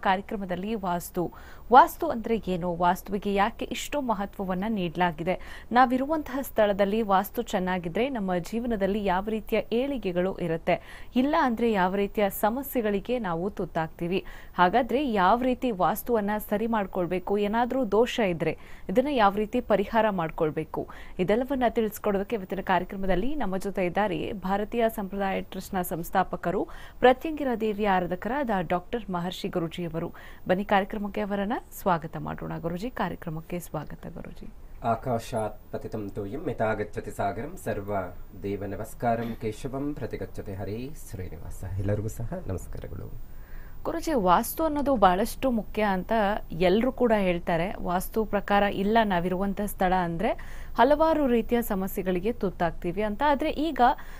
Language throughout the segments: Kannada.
ಕಾರ್ಯಕ್ರಮದಲ್ಲಿ ವಾಸ್ತು ವಾಸ್ತು ಅಂದ್ರೆ ಏನು ವಾಸ್ತುವಿಗೆ ಯಾಕೆ ಇಷ್ಟು ಮಹತ್ವವನ್ನ ನೀಡಲಾಗಿದೆ ನಾವಿರುವಂತಹ ಸ್ಥಳದಲ್ಲಿ ವಾಸ್ತು ಚೆನ್ನಾಗಿದ್ರೆ ನಮ್ಮ ಜೀವನದಲ್ಲಿ ಯಾವ ರೀತಿಯ ಏಳಿಗೆಗಳು ಇರುತ್ತೆ ಇಲ್ಲ ಅಂದ್ರೆ ಯಾವ ರೀತಿಯ ಸಮಸ್ಯೆಗಳಿಗೆ ನಾವು ತುತ್ತಾಗ್ತೀವಿ ಹಾಗಾದ್ರೆ ಯಾವ ರೀತಿ ವಾಸ್ತುವನ್ನ ಸರಿ ಮಾಡ್ಕೊಳ್ಬೇಕು ಏನಾದ್ರೂ ದೋಷ ಇದ್ರೆ ಇದನ್ನ ಯಾವ ರೀತಿ ಪರಿಹಾರ ಮಾಡ್ಕೊಳ್ಬೇಕು ಇದೆಲ್ಲವನ್ನ ತಿಳಿಸ್ಕೊಡೋದಕ್ಕೆ ಇವತ್ತಿನ ಕಾರ್ಯಕ್ರಮದಲ್ಲಿ ನಮ್ಮ ಜೊತೆ ಇದ್ದಾರೆ ಭಾರತೀಯ ಸಂಪ್ರದಾಯ ಟ್ರಸ್ಟ್ನ ಸಂಸ್ಥಾಪಕರು ಪ್ರತ್ಯಂಗಿರ ದೇವಿಯ ಆರಾಧಕರಾದ ಡಾಕ್ಟರ್ ಮಹರ್ಷಿ ಗುರುಜಿಯವರು ಬನ್ನಿ ಕಾರ್ಯಕ್ರಮಕ್ಕೆ ಅವರನ್ನ ಸ್ವಾಗತ ಮಾಡೋಣ ಗುರುಜಿ ಕಾರ್ಯಕ್ರಮಕ್ಕೆ ಸ್ವಾಗತ ಗುರುಜಿ ಆಕಾಶಾತ್ ಪತಿತಂ ತೋಯಂ ಯಥಾಗಚ್ಚತಿ ಸಾಗರಂ ಸರ್ವ ದೇವ ನಮಸ್ಕಾರಂ ಕೇಶವಂ ಪ್ರತಿಗಚ್ಚತೆ ಹರೇ ಶ್ರೀನಿವಾಸ ಎಲ್ಲರಿಗೂ ಸಹ ನಮಸ್ಕಾರಗಳು ಗುರುಜಿ ವಾಸ್ತು ಅನ್ನೋದು ಬಹಳಷ್ಟು ಮುಖ್ಯ ಅಂತ ಎಲ್ಲರೂ ಕೂಡ ಹೇಳ್ತಾರೆ ವಾಸ್ತು ಪ್ರಕಾರ ಇಲ್ಲ ನಾವಿರುವಂತ ಸ್ಥಳ ಅಂದ್ರೆ ಹಲವಾರು ರೀತಿಯ ಸಮಸ್ಯೆಗಳಿಗೆ ತುತ್ತಾಗ್ತೀವಿ ಅಂತ ಆದ್ರೆ ಈಗ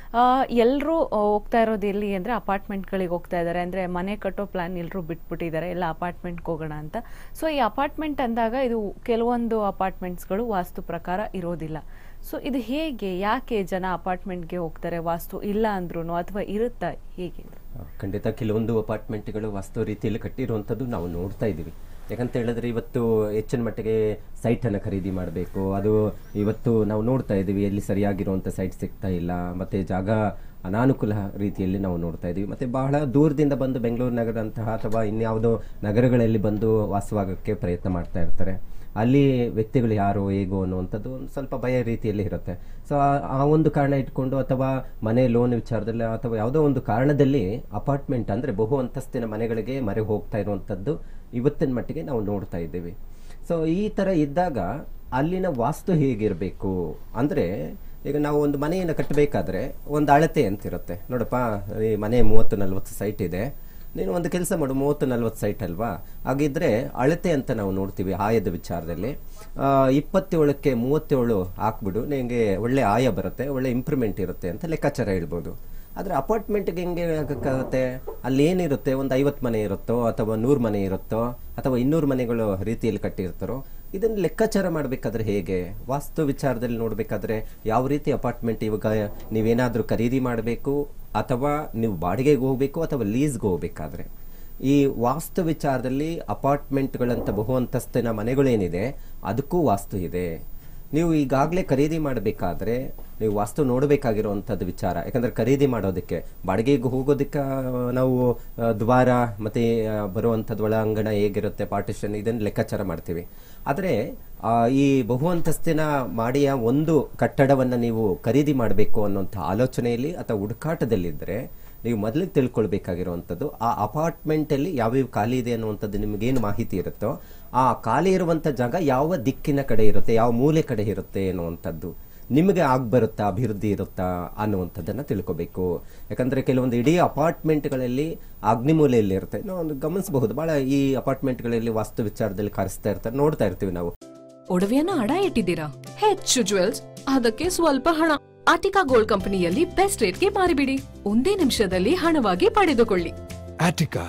ಎಲ್ಲರೂ ಹೋಗ್ತಾ ಇರೋದು ಎಲ್ಲಿ ಅಂದ್ರೆ ಅಪಾರ್ಟ್ಮೆಂಟ್ಗಳಿಗೆ ಹೋಗ್ತಾ ಇದ್ದಾರೆ ಅಂದ್ರೆ ಮನೆ ಕಟ್ಟೋ ಪ್ಲಾನ್ ಎಲ್ಲರೂ ಬಿಟ್ಬಿಟ್ಟಿದ್ದಾರೆ ಎಲ್ಲ ಅಪಾರ್ಟ್ಮೆಂಟ್ಗೆ ಹೋಗೋಣ ಅಂತ ಸೊ ಈ ಅಪಾರ್ಟ್ಮೆಂಟ್ ಅಂದಾಗ ಇದು ಕೆಲವೊಂದು ಅಪಾರ್ಟ್ಮೆಂಟ್ಸ್ಗಳು ವಾಸ್ತು ಪ್ರಕಾರ ಇರೋದಿಲ್ಲ ಸೊ ಇದು ಹೇಗೆ ಯಾಕೆ ಜನ ಅಪಾರ್ಟ್ಮೆಂಟ್ಗೆ ಹೋಗ್ತಾರೆ ವಾಸ್ತು ಇಲ್ಲ ಅಂದ್ರೂ ಅಥವಾ ಇರುತ್ತಾ ಹೇಗೆ ಆ, ಖಂಡಿತ ಕೆಲವೊಂದು ಅಪಾರ್ಟ್ಮೆಂಟ್ಗಳು ವಾಸ್ತು ರೀತಿಯಲ್ಲಿ ಕಟ್ಟಿರುವಂಥದ್ದು ನಾವು ನೋಡ್ತಾ ಇದ್ದೀವಿ ಯಾಕಂತ ಹೇಳಿದ್ರೆ ಇವತ್ತು ಹೆಚ್ಚಿನ ಮಟ್ಟಿಗೆ ಸೈಟನ್ನು ಖರೀದಿ ಮಾಡಬೇಕು ಅದು ಇವತ್ತು ನಾವು ನೋಡ್ತಾ ಇದ್ದೀವಿ ಎಲ್ಲಿ ಸರಿಯಾಗಿರುವಂಥ ಸೈಟ್ ಸಿಗ್ತಾ ಇಲ್ಲ ಮತ್ತು ಜಾಗ ಅನಾನುಕೂಲ ರೀತಿಯಲ್ಲಿ ನಾವು ನೋಡ್ತಾ ಇದ್ದೀವಿ ಮತ್ತು ಬಹಳ ದೂರದಿಂದ ಬಂದು ಬೆಂಗಳೂರು ನಗರಂತಹ ಅಥವಾ ಇನ್ಯಾವುದೋ ನಗರಗಳಲ್ಲಿ ಬಂದು ವಾಸವಾಗಕ್ಕೆ ಪ್ರಯತ್ನ ಮಾಡ್ತಾ ಇರ್ತಾರೆ ಅಲ್ಲಿ ವ್ಯಕ್ತಿಗಳು ಯಾರು ಹೇಗೋ ಅನ್ನುವಂಥದ್ದು ಒಂದು ಸ್ವಲ್ಪ ಭಯ ರೀತಿಯಲ್ಲಿ ಇರುತ್ತೆ ಸೊ ಆ ಒಂದು ಕಾರಣ ಇಟ್ಕೊಂಡು ಅಥವಾ ಮನೆ ಲೋನ್ ವಿಚಾರದಲ್ಲಿ ಅಥವಾ ಯಾವುದೋ ಒಂದು ಕಾರಣದಲ್ಲಿ ಅಪಾರ್ಟ್ಮೆಂಟ್ ಅಂದರೆ ಬಹು ಅಂತಸ್ತಿನ ಮನೆಗಳಿಗೆ ಮರೆ ಹೋಗ್ತಾ ಇರುವಂಥದ್ದು ಇವತ್ತಿನ ಮಟ್ಟಿಗೆ ನಾವು ನೋಡ್ತಾ ಇದ್ದೀವಿ ಸೊ ಈ ಥರ ಇದ್ದಾಗ ಅಲ್ಲಿನ ವಾಸ್ತು ಹೇಗಿರಬೇಕು ಅಂದರೆ ಈಗ ನಾವು ಒಂದು ಮನೆಯನ್ನು ಕಟ್ಟಬೇಕಾದ್ರೆ ಒಂದು ಅಳತೆ ಅಂತಿರುತ್ತೆ ನೋಡಪ್ಪ ಈ ಮನೆ ಮೂವತ್ತು ನಲ್ವತ್ತು ಸೈಟ್ ಇದೆ ನೀನು ಒಂದು ಕೆಲಸ ಮಾಡು ಮೂವತ್ತು ನಲ್ವತ್ತು ಸೈಟ್ ಅಲ್ವಾ ಹಾಗಿದ್ರೆ ಅಳತೆ ಅಂತ ನಾವು ನೋಡ್ತೀವಿ ಆಯದ ವಿಚಾರದಲ್ಲಿ ಆ, ಇಪ್ಪತ್ತೇಳಕ್ಕೆ ಮೂವತ್ತೇಳು ಹಾಕ್ಬಿಡು ನಿಮಗೆ ಒಳ್ಳೆ ಆಯ ಬರುತ್ತೆ ಒಳ್ಳೆ ಇಂಪ್ರೂವ್ಮೆಂಟ್ ಇರುತ್ತೆ ಅಂತ ಲೆಕ್ಕಾಚಾರ ಹೇಳ್ಬೋದು ಆದರೆ ಅಪಾರ್ಟ್ಮೆಂಟ್ಗೆ ಹೆಂಗೆ ಆಗಕ್ಕಾಗುತ್ತೆ ಅಲ್ಲಿ ಏನಿರುತ್ತೆ ಒಂದು ಐವತ್ತು ಮನೆ ಇರುತ್ತೋ ಅಥವಾ ನೂರು ಮನೆ ಇರುತ್ತೋ ಅಥವಾ ಇನ್ನೂರು ಮನೆಗಳು ರೀತಿಯಲ್ಲಿ ಕಟ್ಟಿರ್ತಾರೋ ಇದನ್ನು ಲೆಕ್ಕಾಚಾರ ಮಾಡಬೇಕಾದ್ರೆ ಹೇಗೆ ವಾಸ್ತು ವಿಚಾರದಲ್ಲಿ ನೋಡಬೇಕಾದ್ರೆ ಯಾವ ರೀತಿ ಅಪಾರ್ಟ್ಮೆಂಟ್ ಇವಾಗ ನೀವೇನಾದರೂ ಖರೀದಿ ಮಾಡಬೇಕು ಅಥವಾ ನೀವು ಬಾಡಿಗೆಗೆ ಹೋಗಬೇಕು ಅಥವಾ ಲೀಸ್ಗೆ ಹೋಗ್ಬೇಕಾದ್ರೆ ಈ ವಾಸ್ತು ವಿಚಾರದಲ್ಲಿ ಅಪಾರ್ಟ್ಮೆಂಟ್ಗಳಂತ ಬಹು ಅಂತಸ್ತಿನ ಮನೆಗಳೇನಿದೆ ಅದಕ್ಕೂ ವಾಸ್ತು ಇದೆ ನೀವು ಈಗಾಗಲೇ ಖರೀದಿ ಮಾಡಬೇಕಾದ್ರೆ ನೀವು ವಾಸ್ತು ನೋಡಬೇಕಾಗಿರುವಂಥದ್ದು ವಿಚಾರ ಯಾಕಂದ್ರೆ ಖರೀದಿ ಮಾಡೋದಕ್ಕೆ ಬಾಡಿಗೆಗೆ ಹೋಗೋದಕ್ಕೆ ಆ, ನಾವು ಆ, ದ್ವಾರ ಮತ್ತು ಬರುವಂಥದ್ದು ಒಳಾಂಗಣ ಹೇಗಿರುತ್ತೆ ಪಾರ್ಟಿಷನ್ ಇದನ್ನು ಲೆಕ್ಕಾಚಾರ ಮಾಡ್ತೀವಿ ಆದರೆ ಆ, ಈ ಬಹು ಅಂತಸ್ತಿನ ಮಾಡಿಯ ಒಂದು ಕಟ್ಟಡವನ್ನು ನೀವು ಖರೀದಿ ಮಾಡಬೇಕು ಅನ್ನೋಂಥ ಆಲೋಚನೆಯಲ್ಲಿ ಅಥವಾ ಹುಡುಕಾಟದಲ್ಲಿದ್ದರೆ ನೀವು ಮೊದಲಿಗೆ ತಿಳ್ಕೊಳ್ಬೇಕಾಗಿರುವಂಥದ್ದು ಆ ಅಪಾರ್ಟ್ಮೆಂಟಲ್ಲಿ ಯಾವ್ಯಾವ ಖಾಲಿ ಇದೆ ಅನ್ನುವಂಥದ್ದು ನಿಮಗೇನು ಮಾಹಿತಿ ಇರುತ್ತೋ ಆ ಖಾಲಿ ಇರುವಂಥ ಜಾಗ ಯಾವ ದಿಕ್ಕಿನ ಕಡೆ ಇರುತ್ತೆ ಯಾವ ಮೂಲೆ ಕಡೆ ಇರುತ್ತೆ ಅನ್ನುವಂಥದ್ದು ನಿಮಗೆ ಆಗ್ಬರುತ್ತಾ ಅಭಿವೃದ್ಧಿ ಇರುತ್ತಾ ಅನ್ನುವಂಥದ್ದನ್ನು ತಿಳ್ಕೊಬೇಕು ಯಾಕಂದರೆ ಕೆಲವೊಂದು ಇಡೀ ಅಪಾರ್ಟ್ಮೆಂಟ್ಗಳಲ್ಲಿ ಅಗ್ನಿಮೂಲೆಯಲ್ಲಿ ಇರುತ್ತೆ ನಾವು ಒಂದು ಗಮನಿಸಬಹುದು ಭಾಳ ಈ ಅಪಾರ್ಟ್ಮೆಂಟ್ಗಳಲ್ಲಿ ವಾಸ್ತು ವಿಚಾರದಲ್ಲಿ ಕಾರಿಸ್ತಾ ಇರ್ತಾರೆ ನೋಡ್ತಾ ಇರ್ತೀವಿ ನಾವು ಒಡವೆಯನ್ನ ಅಡ ಇಟ್ಟಿದ್ದೀರಾ ಹೆಚ್ಚು ಜುವೆಲ್ಸ್ ಅದಕ್ಕೆ ಸ್ವಲ್ಪ ಹಣ ಆಟಿಕಾ ಗೋಲ್ಡ್ ಕಂಪನಿಯಲ್ಲಿ ಬೆಸ್ಟ್ ರೇಟ್ಗೆ ಮಾರಿಬಿಡಿ ಒಂದೇ ನಿಮಿಷದಲ್ಲಿ ಹಣವಾಗಿ ಪಡೆದುಕೊಳ್ಳಿ Attica.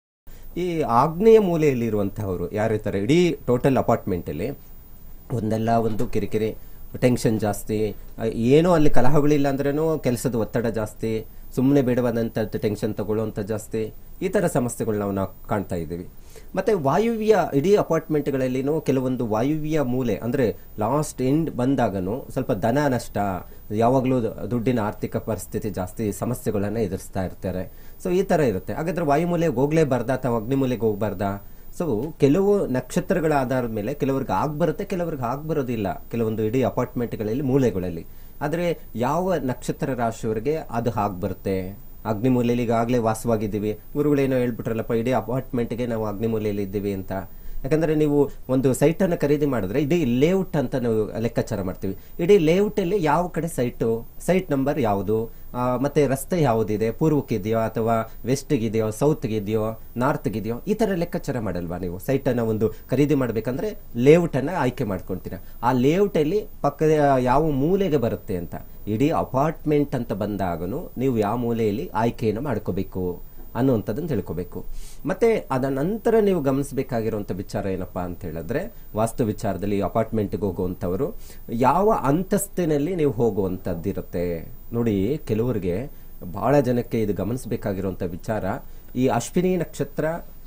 ಈ ಆಗ್ನೇಯ ಮೂಲೆಯಲ್ಲಿರುವಂತಹವರು ಯಾರಿರ್ತಾರೆ ಇಡೀ ಟೋಟಲ್ ಅಪಾರ್ಟ್ಮೆಂಟಲ್ಲಿ ಒಂದಲ್ಲ ಒಂದು ಕಿರಿಕಿರಿ ಟೆನ್ಷನ್ ಜಾಸ್ತಿ ಆ, ಏನೋ ಅಲ್ಲಿ ಕಲಹಗಳಿಲ್ಲ ಅಂದ್ರೂ ಕೆಲಸದ ಒತ್ತಡ ಜಾಸ್ತಿ ಸುಮ್ಮನೆ ಬೇಡವಾದಂಥ ಟೆನ್ಷನ್ ತಗೊಳ್ಳುವಂಥ ಜಾಸ್ತಿ ಈ ಥರ ಸಮಸ್ಯೆಗಳು ನಾವು ನಾವು ಕಾಣ್ತಾ ಇದ್ದೀವಿ ಮತ್ತು ವಾಯುವ್ಯ ಇಡೀ ಅಪಾರ್ಟ್ಮೆಂಟ್ಗಳಲ್ಲಿನೂ ಕೆಲವೊಂದು ವಾಯುವ್ಯ ಮೂಲೆ ಅಂದರೆ ಲಾಸ್ಟ್ ಎಂಡ್ ಬಂದಾಗನು ಸ್ವಲ್ಪ ಧನ ನಷ್ಟ ಯಾವಾಗಲೂ ದುಡ್ಡಿನ ಆರ್ಥಿಕ ಪರಿಸ್ಥಿತಿ ಜಾಸ್ತಿ ಸಮಸ್ಯೆಗಳನ್ನು ಎದುರಿಸ್ತಾ ಇರ್ತಾರೆ ಸೊ ಈ ಥರ ಇರುತ್ತೆ ಹಾಗಾದ್ರೆ ವಾಯುಮೂಲೆಗೆ ಹೋಗ್ಲೇಬಾರ್ದಾ ಅಥವಾ ಅಗ್ನಿಮೂಲೆಗೆ ಹೋಗ್ಬಾರ್ದಾ ಸೊ ಕೆಲವು ನಕ್ಷತ್ರಗಳ ಆಧಾರದ ಮೇಲೆ ಕೆಲವ್ರಿಗೆ ಆಗ್ಬರುತ್ತೆ ಕೆಲವ್ರಿಗೆ ಆಗ್ಬರೋದಿಲ್ಲ ಕೆಲವೊಂದು ಇಡೀ ಅಪಾರ್ಟ್ಮೆಂಟ್ಗಳಲ್ಲಿ ಮೂಲೆಗಳಲ್ಲಿ ಆದರೆ ಯಾವ ನಕ್ಷತ್ರ ರಾಶಿಯವರಿಗೆ ಅದು ಆಗ್ಬರುತ್ತೆ ಅಗ್ನಿಮೂಲೆಯಲ್ಲಿ ಈಗಾಗಲೇ ವಾಸವಾಗಿದ್ದೀವಿ ಗುರುಗಳೇನೋ ಹೇಳ್ಬಿಟ್ರಲ್ಲಪ್ಪ ಇಡೀ ಅಪಾರ್ಟ್ಮೆಂಟ್ಗೆ ನಾವು ಅಗ್ನಿಮೂಲೆಯಲ್ಲಿ ಇದ್ದೀವಿ ಅಂತ ಯಾಕಂದರೆ ನೀವು ಒಂದು ಸೈಟನ್ನು ಖರೀದಿ ಮಾಡಿದ್ರೆ ಇಡೀ ಲೇಔಟ್ ಅಂತ ನಾವು ಲೆಕ್ಕಾಚಾರ ಮಾಡ್ತೀವಿ ಇಡೀ ಲೇಔಟಲ್ಲಿ ಯಾವ ಕಡೆ ಸೈಟು ಸೈಟ್ ನಂಬರ್ ಯಾವುದು ಆ, ಮತ್ತೆ ರಸ್ತೆ ಯಾವುದಿದೆ ಪೂರ್ವಕ್ಕಿದೆಯೋ ಅಥವಾ ವೆಸ್ಟ್ಗಿದೆಯೋ ಸೌತ್ಗಿದೆಯೋ ನಾರ್ತ್ಗಿದೆಯೋ ಈ ಥರ ಲೆಕ್ಕಾಚಾರ ಮಾಡಲ್ವಾ ನೀವು ಸೈಟನ್ನು ಒಂದು ಖರೀದಿ ಮಾಡಬೇಕಂದ್ರೆ ಲೇಔಟನ್ನು ಆಯ್ಕೆ ಮಾಡ್ಕೊಳ್ತೀರಾ ಆ ಲೇಔಟಲ್ಲಿ ಪಕ್ಕದ ಯಾವ ಮೂಲೆಗೆ ಬರುತ್ತೆ ಅಂತ ಇಡೀ ಅಪಾರ್ಟ್ಮೆಂಟ್ ಅಂತ ಬಂದಾಗನು ನೀವು ಯಾವ ಮೂಲೆಯಲ್ಲಿ ಆಯ್ಕೆಯನ್ನು ಮಾಡ್ಕೋಬೇಕು ಅನ್ನುವಂಥದ್ದನ್ನು ತಿಳ್ಕೊಬೇಕು ಮತ್ತೆ ಅದ ನಂತರ ನೀವು ಗಮನಿಸಬೇಕಾಗಿರುವಂಥ ವಿಚಾರ ಏನಪ್ಪಾ ಅಂತ ಹೇಳಿದ್ರೆ ವಾಸ್ತು ವಿಚಾರದಲ್ಲಿ ಅಪಾರ್ಟ್ಮೆಂಟ್ಗೆ ಹೋಗುವಂಥವರು ಯಾವ ಅಂತಸ್ತಿನಲ್ಲಿ ನೀವು ಹೋಗುವಂಥದ್ದಿರುತ್ತೆ ನೋಡಿ ಕೆಲವರಿಗೆ ಬಹಳ ಜನಕ್ಕೆ ಇದು ಗಮನಿಸಬೇಕಾಗಿರುವಂಥ ವಿಚಾರ ಈ ಅಶ್ವಿನಿ ನಕ್ಷತ್ರ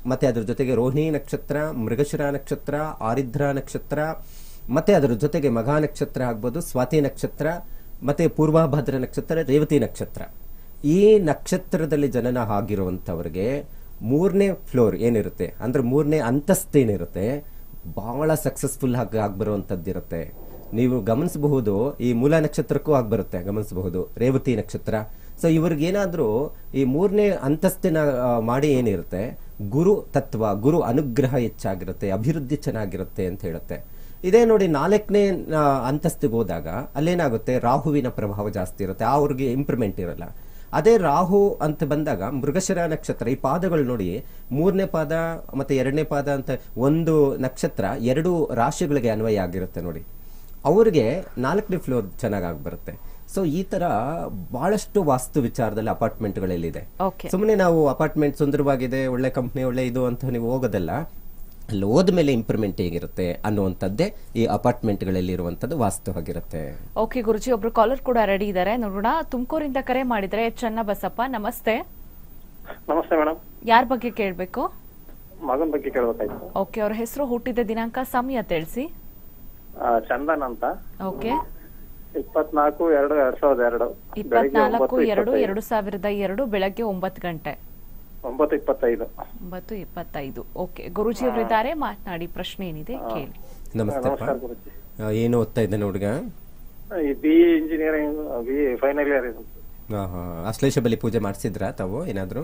ಮತ್ತೆ ಅದ್ರ ಜೊತೆಗೆ ರೋಹಿಣಿ ನಕ್ಷತ್ರ ಮೃಗಶಿರ ನಕ್ಷತ್ರ ಆರಿದ್ರ ನಕ್ಷತ್ರ ಮತ್ತೆ ಅದರ ಜೊತೆಗೆ ಮಘ ನಕ್ಷತ್ರ ಆಗ್ಬೋದು ಸ್ವಾತಿ ನಕ್ಷತ್ರ ಮತ್ತೆ ಪೂರ್ವಭದ್ರ ನಕ್ಷತ್ರ ರೇವತಿ ನಕ್ಷತ್ರ ಈ ನಕ್ಷತ್ರದಲ್ಲಿ ಜನನ ಆಗಿರುವಂತವರಿಗೆ ಮೂರನೇ ಫ್ಲೋರ್ ಏನಿರುತ್ತೆ ಅಂದ್ರೆ ಮೂರನೇ ಅಂತಸ್ತು ಏನಿರುತ್ತೆ ಬಹಳ ಸಕ್ಸಸ್ಫುಲ್ ಆಗಿ ಆಗ್ಬರುವಂತದ್ದಿರುತ್ತೆ ನೀವು ಗಮನಿಸಬಹುದು ಈ ಮೂಲ ನಕ್ಷತ್ರಕ್ಕೂ ಆಗ್ಬರುತ್ತೆ ಗಮನಿಸಬಹುದು ರೇವತಿ ನಕ್ಷತ್ರ ಸೊ ಇವ್ರಿಗೇನಾದ್ರೂ ಈ ಮೂರನೇ ಅಂತಸ್ತಿನ ಆ, ಮಾಡಿ ಏನಿರುತ್ತೆ ಗುರು ತತ್ವ ಗುರು ಅನುಗ್ರಹ ಹೆಚ್ಚಾಗಿರುತ್ತೆ ಅಭಿವೃದ್ಧಿ ಚೆನ್ನಾಗಿರುತ್ತೆ ಅಂತ ಹೇಳುತ್ತೆ ಇದೇ ನೋಡಿ ನಾಲ್ಕನೇ ಆ, ಅಂತಸ್ತಿಗೆ ಹೋದಾಗ ಅಲ್ಲೇನಾಗುತ್ತೆ ರಾಹುವಿನ ಪ್ರಭಾವ ಜಾಸ್ತಿ ಇರುತ್ತೆ ಅವ್ರಿಗೆ ಇಂಪ್ರೂವ್ಮೆಂಟ್ ಇರಲ್ಲ ಅದೇ ರಾಹು ಅಂತ ಬಂದಾಗ ಮೃಗಶಿರ ನಕ್ಷತ್ರ ಈ ಪಾದಗಳು ನೋಡಿ ಮೂರನೇ ಪಾದ ಮತ್ತೆ ಎರಡನೇ ಪಾದ ಅಂತ ಒಂದು ನಕ್ಷತ್ರ ಎರಡು ರಾಶಿಗಳಿಗೆ ಅನ್ವಯ ಆಗಿರುತ್ತೆ ನೋಡಿ ಅವ್ರಿಗೆ ನಾಲ್ಕನೇ ಫ್ಲೋರ್ ಚೆನ್ನಾಗಿ ಬರುತ್ತೆ ಸೊ ಈ ತರ ಬಹಳಷ್ಟು ವಾಸ್ತು ವಿಚಾರದಲ್ಲಿ ಅಪಾರ್ಟ್ಮೆಂಟ್ಗಳಲ್ಲಿದೆ ಓಕೆ ಸುಮ್ಮನೆ ನಾವು ಅಪಾರ್ಟ್ಮೆಂಟ್ ಸುಂದರವಾಗಿದೆ ಒಳ್ಳೆ ಕಂಪ್ನಿ ಒಳ್ಳೆ ಇದು ಅಂತ ನೀವು ಹೋಗೋದಲ್ಲ ಅಲ್ಲಿ ಹೋದ್ಮೇಲೆ ಇಂಪ್ರೂವ್ಮೆಂಟ್ ಹೇಗಿರುತ್ತೆ ಅನ್ನುವಂಥದ್ದೇ ಈ ಅಪಾರ್ಟ್ಮೆಂಟ್ಗಳಲ್ಲಿ ಇರುವಂಥದ್ದು ವಾಸ್ತು ಆಗಿರುತ್ತೆ ಓಕೆ ಗುರುಜಿ ಒಬ್ರು ಕಾಲರ್ ಕೂಡ ರೆಡಿ ಇದ್ದಾರೆ ನೋಡೋಣ ತುಮಕೂರಿಂದ ಕರೆ ಮಾಡಿದ್ರೆ ಚನ್ನ ಬಸಪ್ಪ ನಮಸ್ತೆ ನಮಸ್ತೆ ಮೇಡಮ್ ಯಾರ ಬಗ್ಗೆ ಕೇಳಬೇಕು ಮಗನ ಬಗ್ಗೆ ಕೇಳ್ಬೇಕಾಯ್ತು ಓಕೆ ಅವ್ರ ಹೆಸರು ಹುಟ್ಟಿದ ದಿನಾಂಕ ಸಮಯ ತಿಳಿಸಿ ಆ, ಚಂದನ್ ಅಂತ ಓಕೆ ಇಪ್ಪತ್ನಾಲ್ಕು ಎರಡು ಎರಡ್ ಸಾವಿರದ ಎರಡು ಬೆಳಿಗ್ಗೆ ಇಪ್ಪತ್ನಾಲ್ಕು ಒಂಬತ್ತು ಎರಡು ಇಪ್ಪತ್ತೈದು. ಎರಡು ಸಾವಿರದ ಎರಡು ಬೆಳಗ್ಗೆ ಒಂಬತ್ತು ಗಂಟೆ ಒಂಬತ್ತು ಇಪ್ಪತ್ತೈದು ಒಂಬತ್ತು ಇಪ್ಪತ್ತೈದು ಓಕೆ ಗುರುಜಿ ಅವರಿದ್ದಾರೆ ಮಾತನಾಡಿ ಪ್ರಶ್ನೆ ಏನಿದೆ ಕೇಳಿ ನಮಸ್ತೆಪ್ಪ ನಮಸ್ಕಾರ ಗುರುಜಿ ಆ, ಏನು ಓದ್ತಾ ಇದ್ದಾನೆ ಹುಡುಗ ಈ B engineering B final year ಹಾ ಹಾ ಅಶ್ಲೇಷ ಬಲಿ ಪೂಜೆ ಮಾಡಿಸಿದ್ರಾ ತಾವು ಏನಾದ್ರು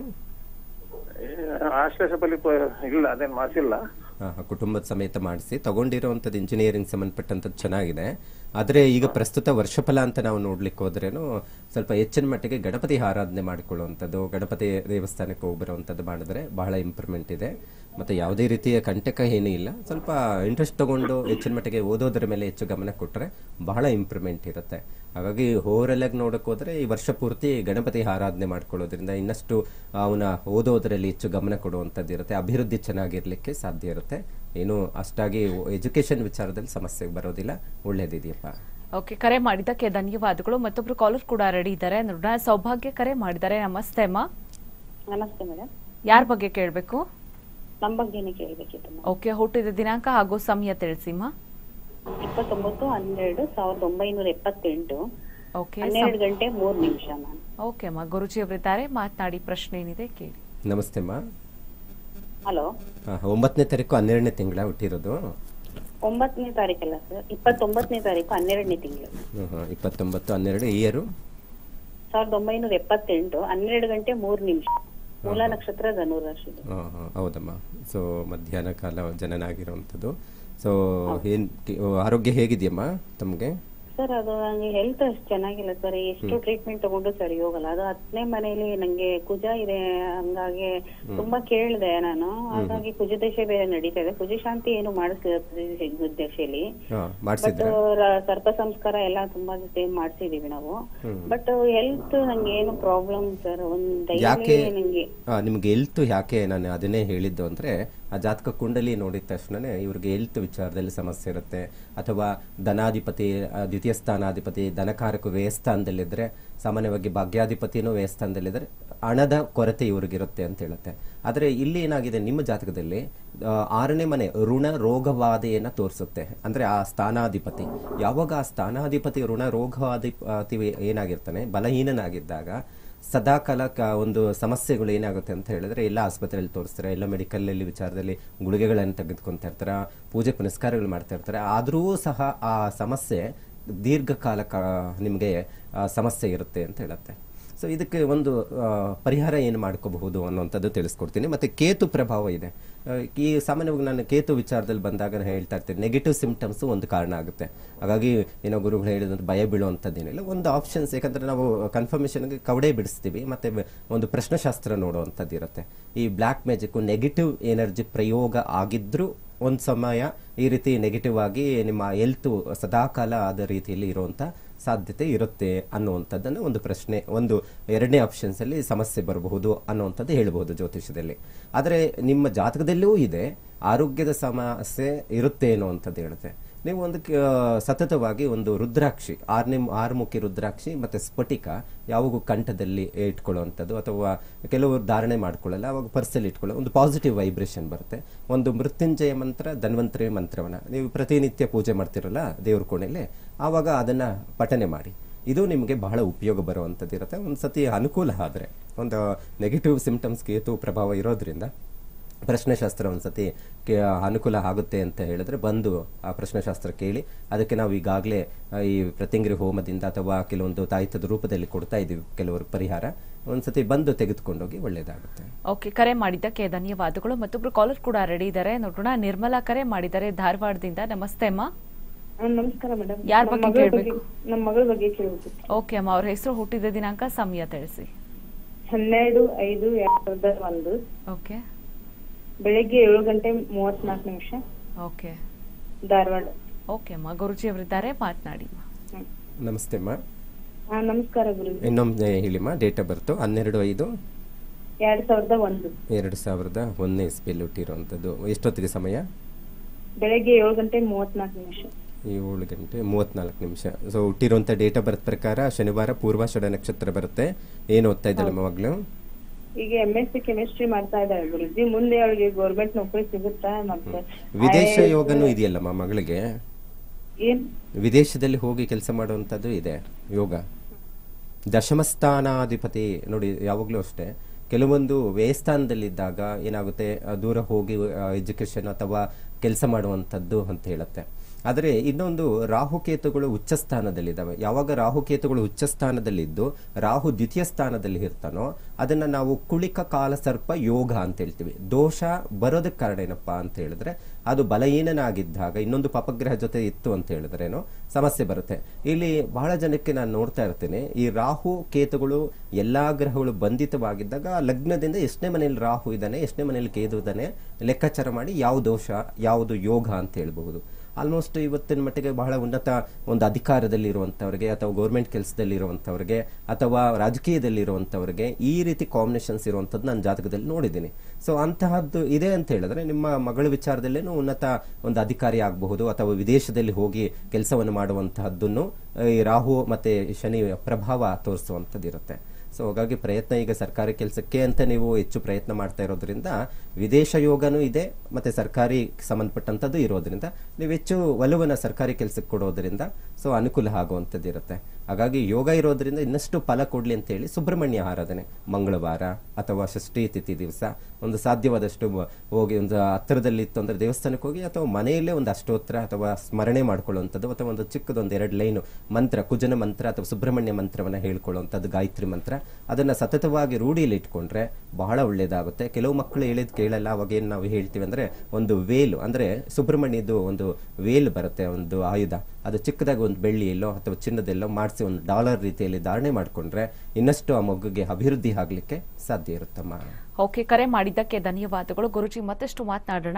ಆಶ್ಲೇಷ ಬಲಿ ಪ- ಇಲ್ಲ ಅದೇನ್ ಮಾಡಿಸಿಲ್ಲ ಹಾ, ಹಾ, ಕುಟುಂಬದ ಸಮೇತ ಮಾಡಿಸಿ ತಗೊಂಡಿರುವಂಥದ್ದು ಇಂಜಿನಿಯರಿಂಗ್ ಸಂಬಂಧಪಟ್ಟಂಥದ್ದು ಚೆನ್ನಾಗಿದೆ ಆದರೆ ಈಗ ಪ್ರಸ್ತುತ ವರ್ಷಫಲ ಅಂತ ನಾವು ನೋಡ್ಲಿಕ್ಕೆ ಹೋದ್ರೇನು ಸ್ವಲ್ಪ ಹೆಚ್ಚಿನ ಮಟ್ಟಿಗೆ ಗಣಪತಿ ಆರಾಧನೆ ಮಾಡಿಕೊಳ್ಳುವಂಥದ್ದು ಗಣಪತಿ ದೇವಸ್ಥಾನಕ್ಕೆ ಹೋಗಿ ಬರುವಂಥದ್ದು ಮಾಡಿದ್ರೆ ಬಹಳ ಇಂಪ್ರೂವ್ಮೆಂಟ್ ಇದೆ ಮತ್ತು ಯಾವುದೇ ರೀತಿಯ ಕಂಟಕ ಏನೂ ಇಲ್ಲ ಸ್ವಲ್ಪ ಇಂಟ್ರೆಸ್ಟ್ ತಗೊಂಡು ಹೆಚ್ಚಿನ ಮಟ್ಟಿಗೆ ಓದೋದ್ರ ಮೇಲೆ ಹೆಚ್ಚು ಗಮನ ಕೊಟ್ಟರೆ ಬಹಳ ಇಂಪ್ರೂವ್ಮೆಂಟ್ ಇರುತ್ತೆ ಹಾಗಾಗಿ ಓವರಲ್ ಆಗಿ ನೋಡಕ್ ಹೋದ್ರೆ ಈ ವರ್ಷ ಪೂರ್ತಿ ಗಣಪತಿ ಆರಾಧನೆ ಮಾಡ್ಕೊಳ್ಳೋದ್ರಿಂದ ಇನ್ನಷ್ಟು ಅವನ ಓದೋದ್ರಲ್ಲಿ ಹೆಚ್ಚು ಗಮನ ಕೊಡುವಂಥದ್ದು ಇರುತ್ತೆ ಅಭಿವೃದ್ಧಿ ಚೆನ್ನಾಗಿರ್ಲಿಕ್ಕೆ ಸಾಧ್ಯ ಇರುತ್ತೆ ಏನು ಅಷ್ಟಾಗಿ ಎಜುಕೇಶನ್ ವಿಚಾರದಲ್ಲಿ ಸಮಸ್ಯೆ ಬರೋದಿಲ್ಲ ಒಳ್ಳೇದಿದೆಯಪ್ಪ ಓಕೆ ಕರೆ ಮಾಡಿದ್ದಕ್ಕೆ ಧನ್ಯವಾದಗಳು ಮತ್ತೊಬ್ರು ಕಾಲರ್ ಕೂಡ ರೆಡಿ ಇದ್ದಾರೆ ನೋಡೋಣ ಸೌಭಾಗ್ಯ ಕರೆ ಮಾಡಿದ್ದಾರೆ ನಮಸ್ತೆ ಅಮ್ಮ ನಮಸ್ತೆ ಮೇಡಮ್ ಯಾರ ಬಗ್ಗೆ ಕೇಳಬೇಕು ನಮ್ಮ ಬಗ್ಗೆನೇ ಕೇಳಬೇಕಿತ್ತು ಮೇಡಮ್ ಓಕೆ ಹುಟ್ಟಿದ ದಿನಾಂಕ ಹಾಗೂ ಸಮಯ ತಿಳಿಸಿಮ್ಮ ಇಪ್ಪತ್ತೊಂಬತ್ತು ಹನ್ನೆರಡು ಸಾವಿರದ ಒಂಬೈನೂರ ಎಪ್ಪತ್ತೆಂಟು ಓಕೆ ಹನ್ನೆರಡು ಗಂಟೆ ಮೂರು ನಿಮಿಷ ಮ್ಯಾಮ್ ಓಕೆ ಅಮ್ಮ ಗುರುಜಿ ಅವರಿದ್ದಾರೆ ಮಾತನಾಡಿ ಪ್ರಶ್ನೆ ಏನಿದೆ ಕೇಳಿ ನಮಸ್ತೆ ಅಮ್ಮ ಹಲೋ ಆ, ಒಂಬತ್ತನೇ ತಾರೀಕು ಹನ್ನೆರಡನೇ ತಿಂಗಳ ಹುಟ್ಟಿರೋದು ಒಂಬತ್ತನೇ ತಾರೀಕಲ್ಲ ಸರ್ ಇಪ್ಪತ್ತೊಂಬತ್ತನೇ ತಾರೀಕು ಹನ್ನೆರಡನೇ ತಿಂಗಳು ಹ್ಮ್, ಹ್ಮ್. ಇಪ್ಪತ್ತೊಂಬತ್ತು ಹನ್ನೆರಡು ಇಯರು ಸಾವಿರದ ಒಂಬೈನೂರ ಎಪ್ಪತ್ತೆಂಟು ಹನ್ನೆರಡು ಗಂಟೆ ಮೂರು ನಿಮಿಷ ಮೂಲ ನಕ್ಷತ್ರ ಧನುರಾಶಿದು ಹೌದಮ್ಮ ಸೊ ಮಧ್ಯಾಹ್ನ ಕಾಲ ಜನನ ಆಗಿರುವಂಥದ್ದು ಸೊ ಏನ್ ಆರೋಗ್ಯ ಹೇಗಿದೆಯಮ್ಮ ತಮಗೆ ಸರ್ ಅದು ನಂಗೆ ಹೆಲ್ತ್ ಅಷ್ಟು ಚೆನ್ನಾಗಿಲ್ಲ ಸರ್ ಎಷ್ಟು ಟ್ರೀಟ್ಮೆಂಟ್ ತಗೊಂಡು ಸರಿ ಹೋಗಲ್ಲ ಅದು ಹತ್ತನೇ ಮನೆಯಲ್ಲಿ ನಂಗೆ ಕುಜ ಇದೆ ಹಂಗಾಗಿ ತುಂಬಾ ಕೇಳಿದೆ ನಾನು ಹಾಗಾಗಿ ಕುಜ ದಶೆ ಬೇರೆ ನಡೀತಾ ಇದೆ ಕುಜ ಶಾಂತಿ ಏನು ಮಾಡಿಸ್ಲಿಲ್ಲ ಕುಜ ದಶೆಯಲ್ಲಿ ಹಾಂ ಬಟ್ ಮಾಡಿಸಿದ್ರ ಸರ್ಪ ಸಂಸ್ಕಾರ ಎಲ್ಲ ತುಂಬಾ ಜೊತೆ ಮಾಡ್ಸಿದೀವಿ ನಾವು ಬಟ್ ಹೆಲ್ತ್ ನಂಗೆ ಏನು ಪ್ರಾಬ್ಲಮ್ ಸರ್ ಒಂದ್ ಯಾಕೆ ಡೈಲಿ ನಂಗೆ ಆ, ನಿಮ್ಗೆ ಎಲ್ತ್ ಯಾಕೆ ನಾನು ಅದನ್ನೇ ಹೇಳಿದ್ದು ಅಂದ್ರೆ ಆ ಜಾತಕ ಕುಂಡಲಿ ನೋಡಿದ ತಕ್ಷಣನೇ ಇವ್ರಿಗೆ ಎಲ್ತ್ ವಿಚಾರದಲ್ಲಿ ಸಮಸ್ಯೆ ಇರುತ್ತೆ ಅಥವಾ ಧನಾಧಿಪತಿ ಆ, ದ್ವಿತೀಯ ಸ್ಥಾನಾಧಿಪತಿ ಧನಕಾರಕ ವ್ಯಯಸ್ಥಾನದಲ್ಲಿದ್ರೆ ಸಾಮಾನ್ಯವಾಗಿ ಭಾಗ್ಯಾಧಿಪತಿನೂ ವ್ಯಯಸ್ಥಾನದಲ್ಲಿದ್ರೆ ಹಣದ ಕೊರತೆ ಇವ್ರಿಗಿರುತ್ತೆ ಅಂತ ಹೇಳುತ್ತೆ ಆದರೆ ಇಲ್ಲಿ ಏನಾಗಿದೆ ನಿಮ್ಮ ಜಾತಕದಲ್ಲಿ ಆ, ಆರನೇ ಮನೆ ಋಣ ರೋಗವಾದೆಯನ್ನ ತೋರಿಸುತ್ತೆ ಅಂದ್ರೆ ಆ ಸ್ಥಾನಾಧಿಪತಿ ಯಾವಾಗ ಆ ಸ್ಥಾನಾಧಿಪತಿ ಋಣ ರೋಗವಾಧಿಪತಿ ಏನಾಗಿರ್ತಾನೆ ಬಲಹೀನನಾಗಿದ್ದಾಗ ಸದಾ ಕಾಲ ಕ- ಒಂದು ಸಮಸ್ಯೆಗಳು ಏನಾಗುತ್ತೆ ಅಂತ ಹೇಳಿದ್ರೆ ಎಲ್ಲ ಆಸ್ಪತ್ರೆಯಲ್ಲಿ ತೋರಿಸ್ತಾರೆ ಎಲ್ಲ ಮೆಡಿಕಲಲ್ಲಿ ವಿಚಾರದಲ್ಲಿ ಗುಳಿಗೆಗಳನ್ನು ತೆಗೆದುಕೊಂತಾ ಇರ್ತಾರೆ ಪೂಜೆ ಪುನಸ್ಕಾರಗಳು ಮಾಡ್ತಾ ಇರ್ತಾರೆ ಆದರೂ ಸಹ ಆ ಸಮಸ್ಯೆ ದೀರ್ಘಕಾಲ ನಿಮಗೆ ಸಮಸ್ಯೆ ಇರುತ್ತೆ ಅಂತ ಹೇಳುತ್ತೆ ಸೊ ಇದಕ್ಕೆ ಒಂದು ಆ, ಪರಿಹಾರ ಏನು ಮಾಡ್ಕೋಬಹುದು ಅನ್ನುವಂಥದ್ದು ತಿಳಿಸ್ಕೊಡ್ತೀನಿ ಮತ್ತು ಕೇತು ಪ್ರಭಾವ ಇದೆ ಆ, ಈ ಸಾಮಾನ್ಯವಾಗಿ ನಾನು ಕೇತು ವಿಚಾರದಲ್ಲಿ ಬಂದಾಗ ನಾನು ಹೇಳ್ತಾ ಇರ್ತೀನಿ ನೆಗೆಟಿವ್ ಸಿಂಪ್ಟಮ್ಸ್ ಒಂದು ಕಾರಣ ಆಗುತ್ತೆ ಹಾಗಾಗಿ ಏನೋ ಗುರುಗಳು ಹೇಳಿದಂತ ಭಯ ಬೀಳುವಂಥದ್ದೇನಿಲ್ಲ ಒಂದು ಆಪ್ಷನ್ಸ್ ಯಾಕಂದ್ರೆ ನಾವು ಕನ್ಫರ್ಮೇಷನ್ಗೆ ಕವಡೆ ಬಿಡಿಸ್ತೀವಿ ಮತ್ತೆ ಬ- ಒಂದು ಪ್ರಶ್ನಶಾಸ್ತ್ರ ನೋಡುವಂಥದ್ದು ಇರುತ್ತೆ ಈ ಬ್ಲ್ಯಾಕ್ ಮ್ಯಾಜಿಕ್ ನೆಗೆಟಿವ್ ಎನರ್ಜಿ ಪ್ರಯೋಗ ಆಗಿದ್ರೂ ಒಂದು ಸಮಯ ಈ ರೀತಿ ನೆಗೆಟಿವ್ ಆಗಿ ನಿಮ್ಮ ಹೆಲ್ತ್ ಸದಾಕಾಲ ಆದ ರೀತಿಯಲ್ಲಿ ಇರುವಂಥ ಸಾಧ್ಯತೆ ಇರುತ್ತೆ ಅನ್ನುವಂಥದ್ದನ್ನು ಒಂದು ಪ್ರಶ್ನೆ ಒಂದು ಎರಡನೇ ಆಪ್ಷನ್ಸ್ ಅಲ್ಲಿ ಸಮಸ್ಯೆ ಬರಬಹುದು ಅನ್ನುವಂಥದ್ದು ಹೇಳಬಹುದು ಜ್ಯೋತಿಷದಲ್ಲಿ ಆದರೆ ನಿಮ್ಮ ಜಾತಕದಲ್ಲೂ ಇದೆ ಆರೋಗ್ಯದ ಸಮಸ್ಯೆ ಇರುತ್ತೆ ಅನ್ನುವಂಥದ್ದು ಹೇಳುತ್ತೆ ನೀವು ಒಂದು ಕ- ಸತತವಾಗಿ ಒಂದು ರುದ್ರಾಕ್ಷಿ ಆರ್ನೇ ಆರುಮುಖಿ ರುದ್ರಾಕ್ಷಿ ಮತ್ತೆ ಸ್ಫಟಿಕ ಯಾವಾಗೂ ಕಂಠದಲ್ಲಿ ಇಟ್ಕೊಳ್ಳುವಂಥದ್ದು ಅಥವಾ ಕೆಲವರು ಧಾರಣೆ ಮಾಡ್ಕೊಳ್ಳಲ್ಲ ಅವಾಗ ಪರ್ಸಲ್ಲಿ ಇಟ್ಕೊಳ್ಳೋ ಒಂದು ಪಾಸಿಟಿವ್ ವೈಬ್ರೇಷನ್ ಬರುತ್ತೆ ಒಂದು ಮೃತ್ಯುಂಜಯ ಮಂತ್ರ ಧನ್ವಂತರಿ ಮಂತ್ರವನ್ನ ನೀವು ಪ್ರತಿನಿತ್ಯ ಪೂಜೆ ಮಾಡ್ತಿರಲ್ಲ ದೇವ್ರ ಕೋಣೆಯಲ್ಲಿ ಆವಾಗ ಅದನ್ನ ಪಠನೆ ಮಾಡಿ ಇದು ನಿಮಗೆ ಬಹಳ ಉಪಯೋಗ ಬರುವಂಥದ್ದು ಇರುತ್ತೆ ಒಂದು ಸತಿ ಅನುಕೂಲ ಆದರೆ ಒಂದು ನೆಗೆಟಿವ್ ಸಿಂಪ್ಟಮ್ಸ್ ಕೇತು ಪ್ರಭಾವ ಇರೋದ್ರಿಂದ ಪ್ರಶ್ನೆಶಾಸ್ತ್ರ ಒಂದು ಸತಿ ಕೆ- ಅನುಕೂಲ ಆಗುತ್ತೆ ಅಂತ ಹೇಳಿದ್ರೆ ಬಂದು ಆ ಪ್ರಶ್ನೆಶಾಸ್ತ್ರ ಕೇಳಿ ಅದಕ್ಕೆ ನಾವು ಈಗಾಗಲೇ ಈ ಪ್ರತಿಂಗ್ರಿ ಹೋಮದಿಂದ ಅಥವಾ ಕೆಲವೊಂದು ತಾಯಿತದ ರೂಪದಲ್ಲಿ ಕೊಡ್ತಾ ಇದ್ದೀವಿ ಕೆಲವರು ಪರಿಹಾರ ಒಂದ್ಸತಿ ಬಂದು ತೆಗೆದುಕೊಂಡೋಗಿ ಒಳ್ಳೆಯದಾಗುತ್ತೆ ಓಕೆ ಕರೆ ಮಾಡಿದ್ದಕ್ಕೆ ಧನ್ಯವಾದಗಳು ಮತ್ತೊಬ್ರು ಕಾಲರ್ ಕೂಡ ರೆಡಿ ಇದ್ದಾರೆ ನೋಡೋಣ ನಿರ್ಮಲಾ ಕರೆ ಮಾಡಿದ್ದಾರೆ ಧಾರವಾಡದಿಂದ ನಮಸ್ತೆ ಅಮ್ಮ ಆ, ನಮಸ್ಕಾರ ಮೇಡಮ್ ಯಾರ್ ಬಗ್ಗೆ ಕೇಳ್ಬೇಕು? ನಮ್ಮ ಮಗಳ ಬಗ್ಗೆ ಕೇಳಬೇಕು ಓಕೆ ಅಮ್ಮ ಅವ್ರ ಹೆಸರು ಹುಟ್ಟಿದ ದಿನಾಂಕ ಸಮಯ ತಿಳಿಸಿ ಹನ್ನೆರಡು ಐದು ಎರಡ್ ಸಾವಿರದ ಒಂದು ಓಕೆ ಬೆಳಿಗ್ಗೆ ಏಳು ಗಂಟೆ ಮೂವತ್ನಾಲ್ಕು ನಿಮಿಷ ಓಕೆ ಧಾರವಾಡ ಓಕೆ ಅಮ್ಮ ಗುರುಜಿ ಅವರಿದ್ದಾರೆ ಮಾತನಾಡಿ ಹ್ಮ್. ನಮಸ್ತೆ ಅಮ್ಮ ಆ, ನಮಸ್ಕಾರ ಗುರುಜಿ ಇನ್ನೊಮ್ಮೆ ಹೇಳಿಮ್ಮ ಡೇಟ್ ಆಫ್ ಬರ್ತು ಹನ್ನೆರಡು ಐದು ಎರಡ್ ಸಾವಿರದ ಒಂದು ಎರಡು ಸಾವಿರದ ಒಂದನೇ ಇಸ್ಪಿಯಲ್ಲಿ ಹುಟ್ಟಿರುವಂಥದ್ದು ಎಷ್ಟೊತ್ತಿಗೆ ಸಮಯ ಬೆಳಿಗ್ಗೆ ಏಳು ಗಂಟೆ ಮೂವತ್ನಾಲ್ಕು ನಿಮಿಷ ಏಳು ಗಂಟೆ ಮೂವತ್ನಾಲ್ಕು ನಿಮಿಷ ಸೊ ಹುಟ್ಟಿರುವಂಥ ಡೇಟ್ ಆಫ್ ಬರ್ತ್ ಪ್ರಕಾರ ಶನಿವಾರ ಪೂರ್ವಾಷಾಢ ನಕ್ಷತ್ರ ಬರುತ್ತೆ ಏನು ಓದ್ತಾ ಇದ್ದಾಳೆ ಮಗಳು ಈಗ ಎಂ ಎಸ್ ಸಿ ಕೆಮಿಸ್ಟ್ರಿ ಮಾಡ್ತಾ ಇದ್ದಾಳೆ ಗುರುಜಿ ಮುಂದೆ ಅವಳಿಗೆ ಗೌರ್ಮೆಂಟ್ ನೌಕರಿ ಸಿಗುತ್ತಾ ಮತ್ತೆ ವಿದೇಶ IAS ಯೋಗನೂ ಇದೆಯಲ್ಲಮ್ಮ ಮಗಳಿಗೆ ಏನ್ ವಿದೇಶದಲ್ಲಿ ಹೋಗಿ ಕೆಲಸ ಮಾಡುವಂಥದ್ದು ಇದೆ ಯೋಗ ದಶಮಸ್ಥಾನಾಧಿಪತಿ ನೋಡಿ ಯಾವಾಗಲೂ ಅಷ್ಟೇ ಕೆಲವೊಂದು ವ್ಯಯಸ್ಥಾನದಲ್ಲಿದ್ದಾಗ ಏನಾಗುತ್ತೆ ಆ, ದೂರ ಹೋಗಿ ಎಜುಕೇಶನ್ ಅಥವಾ ಕೆಲಸ ಮಾಡುವಂಥದ್ದು ಅಂತ ಹೇಳುತ್ತೆ ಆದರೆ ಇನ್ನೊಂದು ರಾಹುಕೇತುಗಳು ಉಚ್ಚ ಸ್ಥಾನದಲ್ಲಿದ್ದಾವೆ ಯಾವಾಗ ರಾಹುಕೇತುಗಳು ಉಚ್ಚ ಸ್ಥಾನದಲ್ಲಿದ್ದು ರಾಹು ದ್ವಿತೀಯ ಸ್ಥಾನದಲ್ಲಿ ಇರ್ತಾನೋ ಅದನ್ನ ನಾವು ಕುಳಿಕ ಕಾಲ ಸರ್ಪ ಯೋಗ ಅಂತ ಹೇಳ್ತೀವಿ ದೋಷ ಬರೋದಕ್ಕೆ ಕಾರಣ ಏನಪ್ಪಾ ಅಂತ ಹೇಳಿದ್ರೆ ಅದು ಬಲಹೀನನಾಗಿದ್ದಾಗ ಇನ್ನೊಂದು ಪಾಪಗ್ರಹ ಜೊತೆ ಇತ್ತು ಅಂತ ಹೇಳಿದ್ರೇನೋ ಸಮಸ್ಯೆ ಬರುತ್ತೆ ಇಲ್ಲಿ ಬಹಳ ಜನಕ್ಕೆ ನಾನು ನೋಡ್ತಾ ಇರ್ತೇನೆ ಈ ರಾಹು ಕೇತುಗಳು ಎಲ್ಲಾ ಗ್ರಹಗಳು ಬಂಧಿತವಾಗಿದ್ದಾಗ ಆ ಲಗ್ನದಿಂದ ಎಷ್ಟನೇ ಮನೆಯಲ್ಲಿ ರಾಹು ಇದ್ದಾನೆ ಎಷ್ಟನೇ ಮನೆಯಲ್ಲಿ ಕೇತು ಇದ್ದಾನೆ ಲೆಕ್ಕಾಚಾರ ಮಾಡಿ ಯಾವ ದೋಷ ಯಾವುದು ಯೋಗ ಅಂತ ಹೇಳ್ಬಹುದು ಆಲ್ಮೋಸ್ಟ್ ಇವತ್ತಿನ ಮಟ್ಟಿಗೆ ಬಹಳ ಉನ್ನತ ಒಂದು ಅಧಿಕಾರದಲ್ಲಿ ಇರುವಂಥವ್ರಿಗೆ ಅಥವಾ ಗೌರ್ಮೆಂಟ್ ಕೆಲಸದಲ್ಲಿ ಇರುವಂಥವ್ರಿಗೆ ಅಥವಾ ರಾಜಕೀಯದಲ್ಲಿ ಇರುವಂಥವ್ರಿಗೆ ಈ ರೀತಿ ಕಾಂಬಿನೇಷನ್ಸ್ ಇರುವಂಥದ್ದು ನಾನು ಜಾತಕದಲ್ಲಿ ನೋಡಿದ್ದೀನಿ ಸೊ ಅಂತಹದ್ದು ಇದೆ ಅಂತ ಹೇಳಿದ್ರೆ ನಿಮ್ಮ ಮಗಳ ವಿಚಾರದಲ್ಲೇನು ಉನ್ನತ ಒಂದು ಅಧಿಕಾರಿ ಆಗಬಹುದು ಅಥವಾ ವಿದೇಶದಲ್ಲಿ ಹೋಗಿ ಕೆಲಸವನ್ನು ಮಾಡುವಂತಹದ್ದನ್ನು ಈ ರಾಹು ಮತ್ತೆ ಶನಿ ಪ್ರಭಾವ ತೋರಿಸುವಂಥದ್ದು ಇರುತ್ತೆ ಸೊ ಹಾಗಾಗಿ ಪ್ರಯತ್ನ ಈಗ ಸರ್ಕಾರಿ ಕೆಲಸಕ್ಕೆ ಅಂತ ನೀವು ಹೆಚ್ಚು ಪ್ರಯತ್ನ ಮಾಡ್ತಾ ಇರೋದ್ರಿಂದ ವಿದೇಶ ಯೋಗನೂ ಇದೆ ಮತ್ತೆ ಸರ್ಕಾರಿ ಸಂಬಂಧಪಟ್ಟಂಥದ್ದು ಇರೋದ್ರಿಂದ ನೀವು ಹೆಚ್ಚು ಒಲವನ್ನು ಸರ್ಕಾರಿ ಕೆಲಸಕ್ಕೆ ಕೊಡೋದ್ರಿಂದ ಸೊ ಅನುಕೂಲ ಆಗುವಂಥದ್ದು ಇರುತ್ತೆ ಹಾಗಾಗಿ ಯೋಗ ಇರೋದ್ರಿಂದ ಇನ್ನಷ್ಟು ಫಲ ಕೊಡ್ಲಿ ಅಂತ ಹೇಳಿ ಸುಬ್ರಹ್ಮಣ್ಯ ಆರಾಧನೆ ಮಂಗಳವಾರ ಅಥವಾ ಷಷ್ಠಿ ತಿಥಿ ದಿವಸ ಒಂದು ಸಾಧ್ಯವಾದಷ್ಟು ಬ- ಹೋಗಿ ಒಂದು ಹತ್ತಿರದಲ್ಲಿ ಇತ್ತು ಅಂದ್ರೆ ದೇವಸ್ಥಾನಕ್ಕೆ ಹೋಗಿ ಅಥವಾ ಮನೆಯಲ್ಲೇ ಒಂದು ಅಷ್ಟೋತ್ರ ಅಥವಾ ಸ್ಮರಣೆ ಮಾಡ್ಕೊಳ್ಳುವಂಥದ್ದು ಅಥವಾ ಒಂದು ಚಿಕ್ಕದೊಂದು ಎರಡು ಲೈನು ಮಂತ್ರ ಕುಜನ ಮಂತ್ರ ಅಥವಾ ಸುಬ್ರಹ್ಮಣ್ಯ ಮಂತ್ರವನ್ನ ಹೇಳ್ಕೊಳ್ಳುವಂಥದ್ದು ಗಾಯತ್ರಿ ಮಂತ್ರ ಅದನ್ನ ಸತತವಾಗಿ ರೂಢಿಯಲ್ಲಿ ಇಟ್ಕೊಂಡ್ರೆ ಬಹಳ ಒಳ್ಳೇದಾಗುತ್ತೆ ಕೆಲವು ಮಕ್ಕಳು ಹೇಳಿದ್ ಕೇಳಲ್ಲ ಅವಾಗ ಏನ್ ನಾವು ಹೇಳ್ತೀವಿ ಅಂದ್ರೆ ಒಂದು ವೇಲು ಅಂದ್ರೆ ಸುಬ್ರಹ್ಮಣ್ಯದ್ದು ಒಂದು ವೇಲ್ ಬರುತ್ತೆ ಒಂದು ಆಯುಧ ಅದು ಚಿಕ್ಕದಾಗಿ ಒಂದು ಬೆಳ್ಳಿಯಲ್ಲೋ ಅಥವಾ ಚಿನ್ನದಲ್ಲೋ ಮಾಡಿಸಿ ಒಂದು ಡಾಲರ್ ರೀತಿಯಲ್ಲಿ ಧಾರಣೆ ಮಾಡಿಕೊಂಡ್ರೆ ಇನ್ನಷ್ಟು ಆ ಮಗುಗೆ ಅಭಿವೃದ್ಧಿ ಆಗ್ಲಿಕ್ಕೆ ಸಾಧ್ಯ ಇರುತ್ತಮ್ಮ ಓಕೆ ಕರೆ ಮಾಡಿದ್ದಕ್ಕೆ ಧನ್ಯವಾದಗಳು ಗುರುಜಿ ಮತ್ತಷ್ಟು ಮಾತನಾಡೋಣ